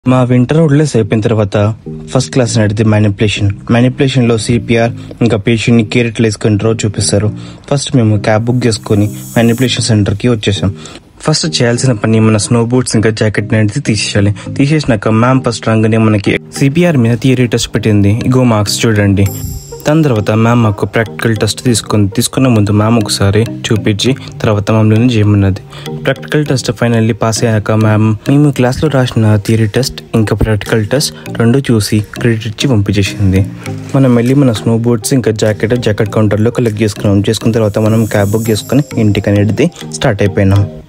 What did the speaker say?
మా winter outlets అయిపోయిన తర్వాత ఫస్ట్ క్లాస్ నడితే మ్యానిపులేషన్ మ్యానిపులేషన్ లో సిపిఆర్ ఇంకా పేషెంట్ ని కేరెట్ వేసుకుని రోజు చూపిస్తారు ఫస్ట్ మేము క్యాబ్ బుక్ చేసుకుని మ్యానిపులేషన్ సెంటర్ కి వచ్చేసాం ఫస్ట్ చేయాల్సిన పని మన స్నో బూట్స్ ఇంకా జాకెట్ అనేది తీసేయాలి తీసేసినాక మ్యామ్ ఫస్ట్ రాగానే మనకి సిపిఆర్ మీద థియరీ టెస్ట్ పెట్టింది ఇగో మార్క్స్ చూడండి దాని తర్వాత మ్యామ్ మాకు ప్రాక్టికల్ టెస్ట్ తీసుకుంది తీసుకున్న ముందు మ్యామ్ ఒకసారి చూపించి తర్వాత మమ్మల్ని చేయమన్నది ప్రాక్టికల్ టెస్ట్ ఫైనల్లీ పాస్ అయ్యాక మ్యామ్ మేము క్లాస్లో రాసిన థియరీ టెస్ట్ ఇంకా ప్రాక్టికల్ టెస్ట్ రెండు చూసి క్రెడిట్ ఇచ్చి పంపించేసింది మనం వెళ్ళి మన స్నో బోట్స్ ఇంకా జాకెట్ జాకెట్ కౌంటర్లో కలెక్ట్ చేసుకున్నాం చేసుకున్న తర్వాత మనం క్యాబ్ బుక్ చేసుకుని ఇంటికి అనేది స్టార్ట్ అయిపోయినాం